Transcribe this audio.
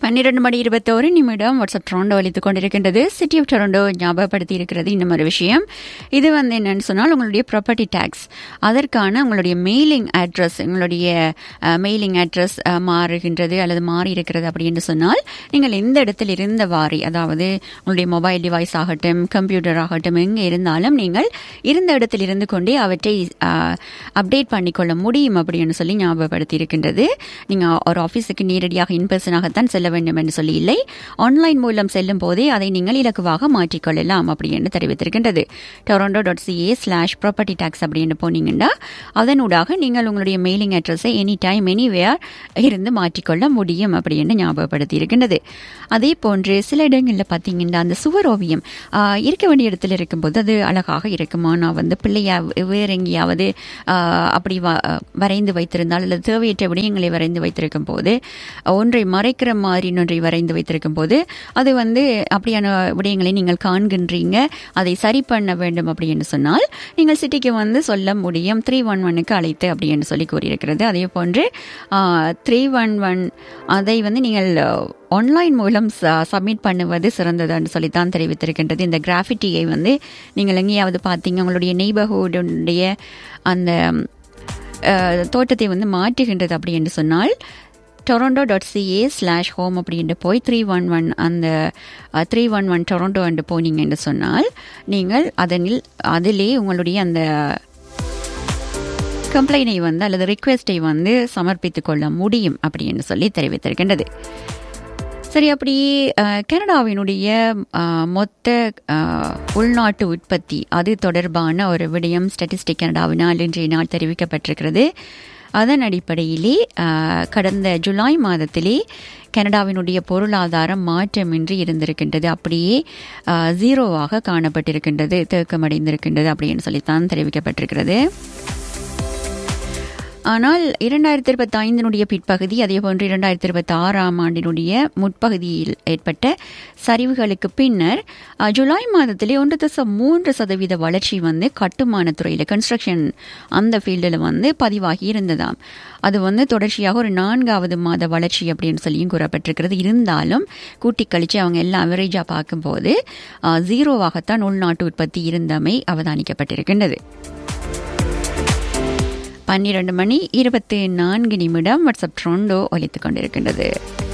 பன்னிரண்டு மணி இருபத்தோரு நிமிடம் வாட்ஸ்அப் டொரண்டோ அளித்துக் கொண்டிருக்கின்றது சிட்டி ஆஃப் டொரண்டோ ஞாபகப்படுத்தி இருக்கிறது இன்னும் ஒரு விஷயம் இது வந்து என்னன்னு சொன்னால் உங்களுடைய ப்ராப்பர்ட்டி டேக்ஸ் அதற்கான உங்களுடைய மெயிலிங் அட்ரஸ் உங்களுடைய மெயிலிங் அட்ரஸ் மாறுகின்றது அல்லது மாறி இருக்கிறது அப்படின்னு சொன்னால் நீங்கள் எந்த இடத்தில் இருந்த வாரி அதாவது உங்களுடைய மொபைல் டிவைஸ் ஆகட்டும் கம்ப்யூட்டர் ஆகட்டும் எங்கே இருந்தாலும் நீங்கள் இருந்த இடத்தில் இருந்து கொண்டே அவற்றை அப்டேட் பண்ணிக்கொள்ள முடியும் அப்படின்னு சொல்லி ஞாபகப்படுத்தி இருக்கின்றது நீங்கள் ஒரு ஆஃபீஸுக்கு நேரடியாக இன்பர்சனாகத்தான் செல்ல வேண்டும் என்று சொல்லி இல்லை ஆன்லைன் மூலம் செல்லும் போதே அதை நீங்கள் இலக்குவாக மாற்றிக்கொள்ளலாம் அப்படி என்று தெரிவித்திருக்கின்றது Toronto dot CA slash property tax அப்படின்னு போனீங்கன்னா அதனூடாக நீங்கள் உங்களுடைய மெயிலிங் அட்ரஸை எனி டைம் எனிவேர் இருந்து மாற்றிக்கொள்ள முடியும் அப்படின்னு ஞாபகப்படுத்தி இருக்கின்றது அதே போன்று சில இடங்களில் பார்த்தீங்கன்னா அந்த சுவர் ஓவியம் இருக்க வேண்டிய இடத்துல இருக்கும்போது அது அழகாக இருக்குமா நான் வந்து பிள்ளையா வேற எங்கேயாவது அப்படி வரைந்து வைத்திருந்தால் அல்லது தேவையற்ற விடயங்களை வரைந்து வைத்திருக்கும் போது ஒன்றை மறைக்கிற மாதிரி இன்னொன்றை வரைந்து வைத்திருக்கும் போது அது வந்து அப்படியான விடயங்களை நீங்கள் காண்கின்றீங்க அதை சரி பண்ண வேண்டும் அப்படின்னு சொன்னால் நீங்கள் சிட்டிக்கு வந்து சொல்ல முடியும் த்ரீ ஒன் ஒன்னுக்கு அழைத்து அப்படின்னு சொல்லி கூறியிருக்கிறது அதே போன்று த்ரீ ஒன் ஒன் அதை வந்து நீங்கள் ஆன்லைன் மூலம் சப்மிட் பண்ணுவது சிறந்ததுன்னு சொல்லித்தான் தெரிவித்திருக்கின்றது இந்த கிராஃபிட்டியை வந்து நீங்கள் எங்கேயாவது பார்த்தீங்க உங்களுடைய நெய்பர்ஹுடைய அந்த தோட்டத்தை வந்து மாற்றுகின்றது அப்படி என்று சொன்னால் Toronto dot CA slash home அப்படின்ட்டு போய் த்ரீ ஒன் ஒன் அந்த த்ரீ ஒன் ஒன் டொரண்டோ என்று போனீங்க என்று சொன்னால் நீங்கள் அதனில் அதிலே உங்களுடைய அந்த கம்ப்ளைனை வந்து அல்லது ரிக்வெஸ்டை வந்து சமர்ப்பித்துக் கொள்ள முடியும் அப்படின்னு சொல்லி தெரிவித்திருக்கின்றது சரி அப்படி கனடாவினுடைய மொத்த உள்நாட்டு உற்பத்தி அது தொடர்பான ஒரு விடயம் ஸ்டாட்டிஸ்டிக் கனடாவினால் இன்றைய நாள் தெரிவிக்கப்பட்டிருக்கிறது அதன் அடிப்படையிலே கடந்த ஜூலை மாதத்திலே கனடாவினுடைய பொருளாதாரம் மாற்றமின்றி இருந்திருக்கின்றது அப்படியே ஜீரோவாக காணப்பட்டிருக்கின்றது தேக்கமடைந்திருக்கின்றது அப்படின்னு சொல்லித்தான் தெரிவிக்கப்பட்டிருக்கிறது ஆனால் இரண்டாயிரத்தி இருபத்தி ஐந்தினுடைய பிற்பகுதி அதே போன்று இரண்டாயிரத்தி இருபத்தி ஆறாம் ஆண்டினுடைய முற்பகுதியில் ஏற்பட்ட சரிவுகளுக்கு பின்னர் ஜூலை மாதத்திலே ஒன்று தசம் மூன்று சதவீத வளர்ச்சி வந்து கட்டுமான துறையில் கன்ஸ்ட்ரக்ஷன் அந்த ஃபீல்டில் வந்து பதிவாகி இருந்ததாம் அது வந்து தொடர்ச்சியாக ஒரு நான்காவது மாத வளர்ச்சி அப்படின்னு சொல்லியும் கூறப்பட்டிருக்கிறது இருந்தாலும் கூட்டி கழிச்சு அவங்க எல்லாம் அவரேஜாக பார்க்கும்போது ஜீரோவாகத்தான் உள்நாட்டு உற்பத்தி இருந்தமை அவதானிக்கப்பட்டிருக்கின்றது பன்னிரண்டு மணி இருபத்தி நான்கு நிமிடம் வாட்ஸ்அப் ட்ரோண்டோ ஒலித்துக் கொண்டிருக்கின்றது